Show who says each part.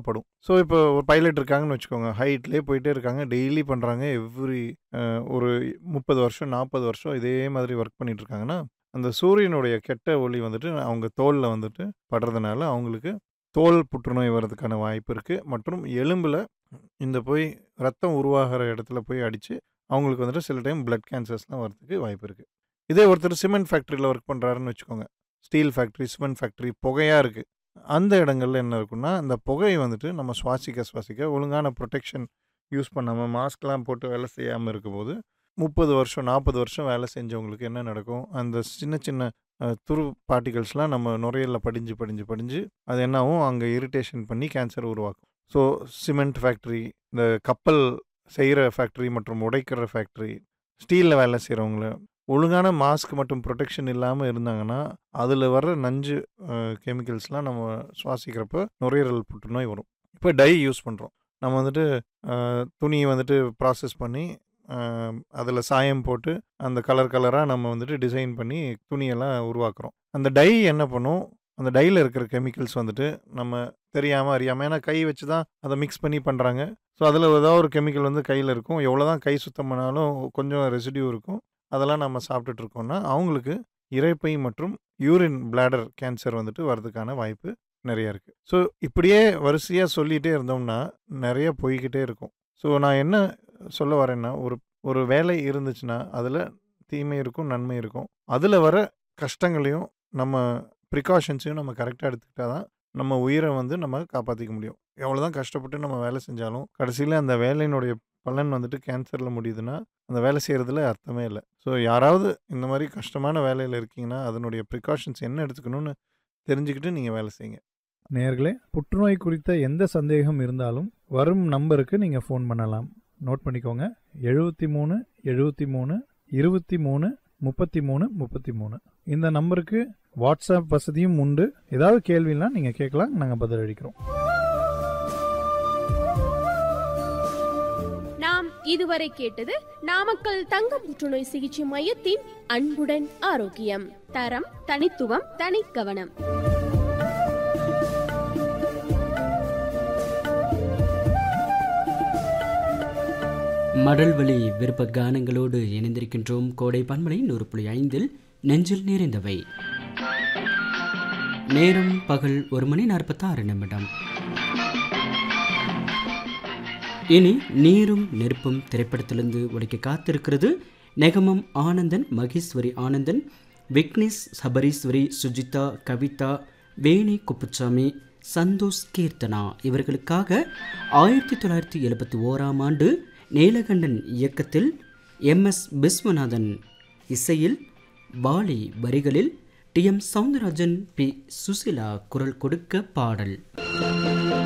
Speaker 1: தேவைப்படும் ஸோ இப்போ ஒரு பைலட் இருக்காங்கன்னு வச்சுக்கோங்க ஹைட்லேயே போயிட்டே இருக்காங்க டெய்லி பண்ணுறாங்க எவ்ரி ஒரு முப்பது வருஷம் நாற்பது வருஷம் இதே மாதிரி ஒர்க் பண்ணிட்டு இருக்காங்கன்னா அந்த சூரியனுடைய கெட்ட ஒளி வந்துட்டு அவங்க தோலில் வந்துட்டு படுறதுனால அவங்களுக்கு தோல் புற்றுநோய் வர்றதுக்கான வாய்ப்பு இருக்குது மற்றும் எலும்பில் இந்த போய் ரத்தம் உருவாகிற இடத்துல போய் அடித்து அவங்களுக்கு வந்துட்டு சில டைம் பிளட் கேன்சர்ஸ்லாம் வரதுக்கு வாய்ப்பு இருக்குது இதே ஒருத்தர் சிமெண்ட் ஃபேக்ட்ரியில் ஒர்க் பண்ணுறாருன்னு வச்சுக்கோங்க ஸ்டீல் ஃபேக்ட்ரி சிமெண்ட் ஃபேக்ட்ரி புகையாக இருக்குது அந்த இடங்கள்ல என்ன இருக்குன்னா அந்த புகை வந்துட்டு நம்ம சுவாசிக்க சுவாசிக்க ஒழுங்கான ப்ரொடெக்ஷன் யூஸ் பண்ணாமல் மாஸ்க்லாம் போட்டு வேலை செய்யாமல் இருக்கும்போது முப்பது வருஷம் நாற்பது வருஷம் வேலை செஞ்சவங்களுக்கு என்ன நடக்கும் அந்த சின்ன சின்ன அஹ், துரு பார்ட்டிகல்ஸ்லாம் நம்ம நுரையீரலில் படிஞ்சு படிஞ்சு படிஞ்சு அது என்னாகும் அங்கே இரிட்டேஷன் பண்ணி கேன்சர் உருவாக்கும் ஸோ சிமெண்ட் ஃபேக்ட்ரி இந்த கப்பல் செய்கிற ஃபேக்ட்ரி மற்றும் உடைக்கிற ஃபேக்ட்ரி ஸ்டீலில் வேலை செய்கிறவங்கள ஒழுங்கான மாஸ்க் மற்றும் ப்ரொடெக்ஷன் இல்லாமல் இருந்தாங்கன்னா அதில் வர்ற நஞ்சு கெமிக்கல்ஸ்லாம் நம்ம சுவாசிக்கிறப்ப நுரையீரல் புற்றுநோய் வரும் இப்போ டை யூஸ் பண்ணுறோம் நம்ம வந்துட்டு அஹ், துணியை வந்துட்டு ப்ராசஸ் பண்ணி அதில் சாயம் போட்டு அந்த கலர் கலராக நம்ம வந்துட்டு டிசைன் பண்ணி துணியெல்லாம் உருவாக்குறோம் அந்த டை என்ன பண்ணும் அந்த டையில் இருக்கிற கெமிக்கல்ஸ் வந்துட்டு நம்ம தெரியாமல் அறியாமல் ஏன்னா கை வச்சு தான் அதை மிக்ஸ் பண்ணி பண்ணுறாங்க ஸோ அதில் ஏதாவது ஒரு கெமிக்கல் வந்து கையில் இருக்கும் எவ்வளோ தான் கை சுத்தம் பண்ணாலும் கொஞ்சம் ரெசிடியூ இருக்கும் அதெல்லாம் நம்ம சாப்பிட்டுட்டு இருக்கோம்னா அவங்களுக்கு இரைப்பை மற்றும் யூரின் பிளாடர் கேன்சர் வந்துட்டு வர்றதுக்கான வாய்ப்பு நிறைய இருக்குது ஸோ இப்படியே வரிசையாக சொல்லிகிட்டே இருந்தோம்னா நிறைய போய்கிட்டே இருக்கும் ஸோ நான் என்ன சொல்ல வரேன்னா ஒரு ஒரு வேலை இருந்துச்சுன்னா அதில் தீமை இருக்கும் நன்மை இருக்கும் அதில் வர கஷ்டங்களையும் நம்ம ப்ரிகாஷன்ஸையும் நம்ம கரெக்டாக எடுத்துக்கிட்டா தான் நம்ம உயிரை வந்து நம்ம காப்பாற்றிக்க முடியும் எவ்வளோ தான் கஷ்டப்பட்டு நம்ம வேலை செஞ்சாலும் கடைசியில் அந்த வேலையினுடைய பலன் வந்துட்டு கேன்சரில் முடியுதுன்னா அந்த வேலை செய்கிறதுல அர்த்தமே இல்லை ஸோ யாராவது இந்த மாதிரி கஷ்டமான வேலையில் இருக்கீங்கன்னா அதனுடைய ப்ரிகாஷன்ஸ் என்ன எடுத்துக்கணும்னு தெரிஞ்சுக்கிட்டு நீங்கள் வேலை செய்யுங்க
Speaker 2: நேர்களே புற்றுநோய் குறித்த எந்த சந்தேகம் இருந்தாலும் வரும் நம்பருக்கு நீங்கள் ஃபோன் பண்ணலாம் நோட் பண்ணிக்கோங்க எழுபத்தி மூணு எழுபத்தி மூணு இருபத்தி மூணு முப்பத்தி மூணு முப்பத்தி மூணு இந்த நம்பருக்கு வாட்ஸ்அப் வசதியும் உண்டு ஏதாவது கேள்வினா நீங்கள் கேட்கலாம் நாங்கள் பதிலளிக்கிறோம்
Speaker 3: நாம் இதுவரை கேட்டது நாமக்கல் தங்க புற்றுநோய் சிகிச்சை மையத்தின் அன்புடன் ஆரோக்கியம் தரம் தனித்துவம் தனிக்கவனம்
Speaker 4: மடல்வழி விருப்ப கானங்களோடு இணைந்திருக்கின்றோம் கோடை பன்மலை நூறு புள்ளி ஐந்தில் நெஞ்சில் நிறைந்தவை நேரம் பகல் ஒரு மணி நாற்பத்தாறு நிமிடம் இனி நீரும் நெருப்பும் திரைப்படத்திலிருந்து ஒழிக்க காத்திருக்கிறது நெகமம் ஆனந்தன் மகேஸ்வரி ஆனந்தன் விக்னேஷ் சபரீஸ்வரி சுஜிதா கவிதா வேணி குப்புச்சாமி சந்தோஷ் கீர்த்தனா இவர்களுக்காக ஆயிரத்தி தொள்ளாயிரத்தி எழுபத்தி ஓராம் ஆண்டு நீலகண்டன் இயக்கத்தில் எம் எஸ் விஸ்வநாதன் இசையில் பாலி வரிகளில் T M Soundararajan P Susheela குரல் கொடுக்க பாடல்